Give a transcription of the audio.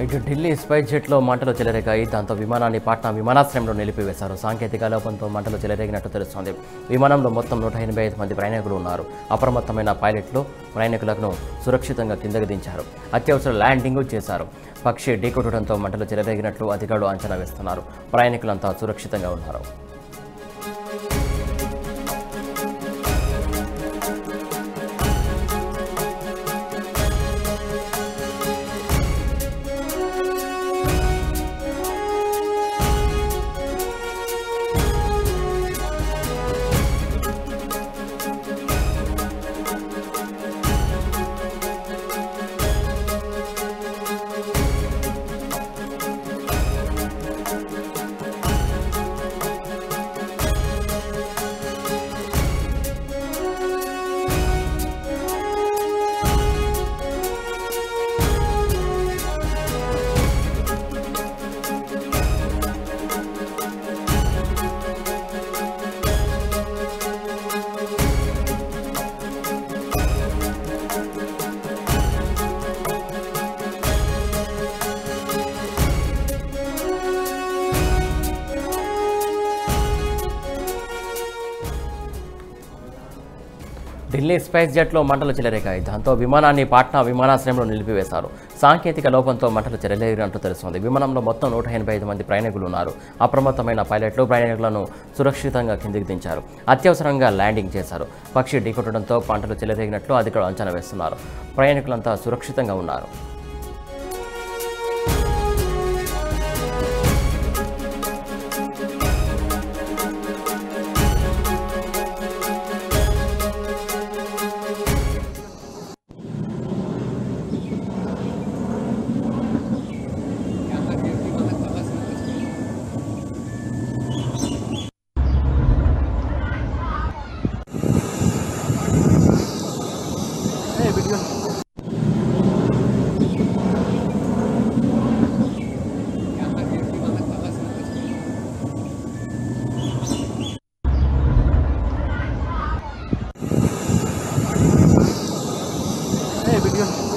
ఇటు ఢిల్లీ స్పైస్ జెట్లో మంటలు చెలరేగాయి దాంతో విమానాన్ని పాట్నా విమానాశ్రయంలో నిలిపివేశారు సాంకేతిక లోపంతో మంటలు చెలరేగినట్టు తెలుస్తోంది విమానంలో మొత్తం నూట ఎనభై ఐదు మంది ప్రయాణికులు ఉన్నారు అప్రమత్తమైన పైలట్లు ప్రయాణికులను సురక్షితంగా కిందకి దించారు అత్యవసర ల్యాండింగ్ చేశారు పక్షి ఢీకొట్టడంతో మంటలు చెలరేగినట్లు అధికారులు అంచనా వేస్తున్నారు ప్రయాణికులంతా సురక్షితంగా ఉన్నారు ఢిల్లీ స్పైస్ జెట్లో మంటలు చెలరేగాయి దాంతో విమానాన్ని పాట్నా విమానాశ్రయంలో నిలిపివేశారు సాంకేతిక లోపంతో మంటలు చెలరేగినట్టు తెలుస్తోంది విమానంలో మొత్తం నూట ఎనభై ఐదు మంది ప్రయాణికులు ఉన్నారు అప్రమత్తమైన పైలట్లు ప్రయాణికులను సురక్షితంగా కిందికి దించారు అత్యవసరంగా ల్యాండింగ్ చేశారు పక్షి ఢీకొట్టడంతో మంటలు చెలరేగినట్లు అధికారులు అంచనా వేస్తున్నారు ప్రయాణికులంతా సురక్షితంగా ఉన్నారు Hey, video.